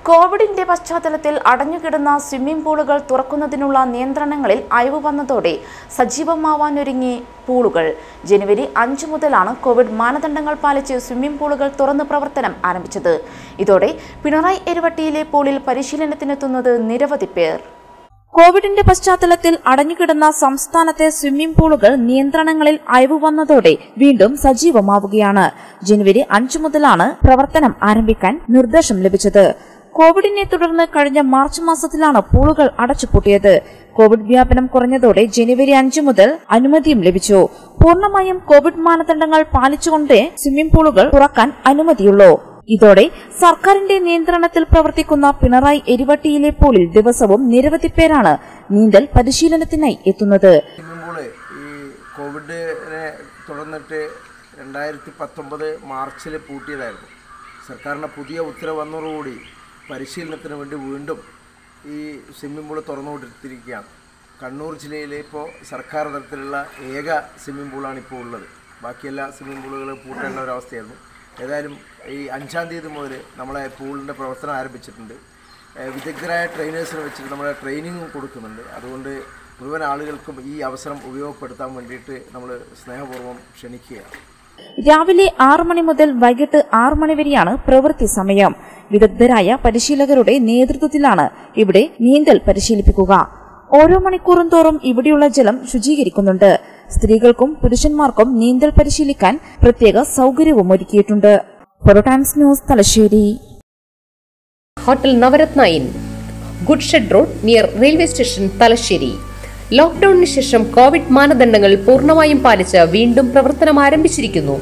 കോവിഡിന്റെ പശ്ചാത്തലത്തിൽ അടഞ്ഞുകിടന്ന സ്വിമ്മിംഗ് പൂളുകൾ തുറക്കുന്നതിനുള്ള നിയന്ത്രണങ്ങളിൽ അയവ് വന്നതോടെ സജീവമാവാനൊരുങ്ങി പൂളുകൾ ജനുവരി അഞ്ച് മുതലാണ് കോവിഡ് മാനദണ്ഡങ്ങൾ പാലിച്ച് സ്വിമ്മിംഗ് പൂളുകൾ തുറന്ന് പ്രവർത്തനം ആരംഭിച്ചത് ഇതോടെ പിണറായി എരുവട്ടിയിലെ പൂളിൽ പരിശീലനത്തിനെത്തുന്നത് നിരവധി പേർ കോവിഡിന്റെ പശ്ചാത്തലത്തിൽ അടഞ്ഞുകിടന്ന സംസ്ഥാനത്തെ സ്വിമ്മിംഗ് പൂളുകൾ നിയന്ത്രണങ്ങളിൽ അയവ് വന്നതോടെ വീണ്ടും സജീവമാവുകയാണ് ജനുവരി അഞ്ചു മുതലാണ് പ്രവർത്തനം ആരംഭിക്കാൻ നിർദ്ദേശം ലഭിച്ചത് കോവിഡിനെ തുടർന്ന് കഴിഞ്ഞ മാർച്ച് മാസത്തിലാണ് പൂളുകൾ അടച്ചുപൂട്ടിയത് കോവിഡ് വ്യാപനം കുറഞ്ഞതോടെ ജനുവരി അഞ്ചു മുതൽ അനുമതിയും ലഭിച്ചു പൂർണ്ണമായും കോവിഡ് മാനദണ്ഡങ്ങൾ പാലിച്ചുകൊണ്ടേ സ്വിമ്മിംഗ് പൂളുകൾ തുറക്കാൻ അനുമതിയുള്ളൂ ഇതോടെ സർക്കാരിന്റെ നിയന്ത്രണത്തിൽ പ്രവർത്തിക്കുന്ന പിണറായി എരിവട്ടിയിലെ പൂളിൽ ദിവസവും നിരവധി പേരാണ് നീന്തൽ പരിശീലനത്തിനായി എത്തുന്നത് സ്വിമ്മിംഗ് പൂള് ഈ കോവിഡിനെ തുടർന്നിട്ട് രണ്ടായിരത്തി പത്തൊമ്പത് മാർച്ചിൽ പൂട്ടിയതായിരുന്നു സർക്കാരിൻ്റെ പുതിയ ഉത്തരവ് വന്നതോടുകൂടി പരിശീലനത്തിന് വേണ്ടി വീണ്ടും ഈ സ്വിമ്മിംഗ് പൂള് തുറന്നുകൊണ്ടിരിക്കുകയാണ് കണ്ണൂർ ജില്ലയിൽ ഇപ്പോൾ സർക്കാർ തലത്തിലുള്ള ഏക സ്വിമ്മിംഗ് പൂളാണ് ഇപ്പോൾ ഉള്ളത് ബാക്കിയെല്ലാ സ്വിമ്മിംഗ് പൂളുകൾ പൂട്ടേണ്ട ഒരവസ്ഥയായിരുന്നു ഏതായാലും ഈ അഞ്ചാം തീയതി മുതൽ നമ്മളെ പൂളിൻ്റെ പ്രവർത്തനം ആരംഭിച്ചിട്ടുണ്ട് ഏഹ് വിദഗ്ധരായ ട്രെയിനേഴ്സിനെ വെച്ചിട്ട് നമ്മൾ ട്രെയിനിങ്ങും കൊടുക്കുന്നുണ്ട് അതുകൊണ്ട് മുഴുവൻ ആളുകൾക്കും ഈ അവസരം ഉപയോഗപ്പെടുത്താൻ വേണ്ടിയിട്ട് നമ്മൾ സ്നേഹപൂർവ്വം ക്ഷണിക്കുകയാണ് രാവിലെ ആറു മണി മുതൽ വൈകിട്ട് ആറു മണി വരെയാണ് പ്രവൃത്തി സമയം വിദഗ്ധരായ പരിശീലകരുടെ നേതൃത്വത്തിലാണ് ഇവിടെ നീന്തൽ പരിശീലിപ്പിക്കുക ഓരോ മണിക്കൂറും തോറും ഇവിടെയുള്ള ജലം ശുചീകരിക്കുന്നുണ്ട് സ്ത്രീകൾക്കും പുരുഷന്മാർക്കും നീന്തൽ പരിശീലിക്കാൻ പ്രത്യേക സൗകര്യവും ഒരുക്കിയിട്ടുണ്ട് Times News Thalassery hotel Navaratna inn good shed road near railway station Thalassery ലോക്ക്ഡൌണിന് ശേഷം കോവിഡ് മാനദണ്ഡങ്ങൾ പൂർണ്ണമായും പാലിച്ച് വീണ്ടും പ്രവർത്തനം ആരംഭിച്ചിരിക്കുന്നു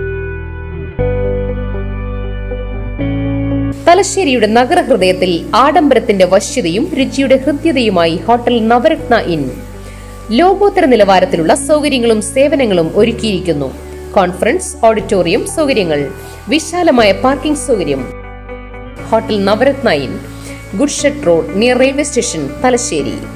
തലശ്ശേരിയുടെ നഗരഹൃദയത്തിൽ ആഡംബരത്തിന്റെ വശ്യതയും രുചിയുടെ ഹൃദ്യതയുമായി ഹോട്ടൽ നവരത്ന ഇൻ ലോകോത്തര നിലവാരത്തിലുള്ള സൗകര്യങ്ങളും സേവനങ്ങളും ഒരുക്കിയിരിക്കുന്നു കോൺഫറൻസ് ഓഡിറ്റോറിയം സൗകര്യങ്ങൾ വിശാലമായ പാർക്കിംഗ് സൗകര്യം hotel Navaratna inn good shed road near railway station Thalassery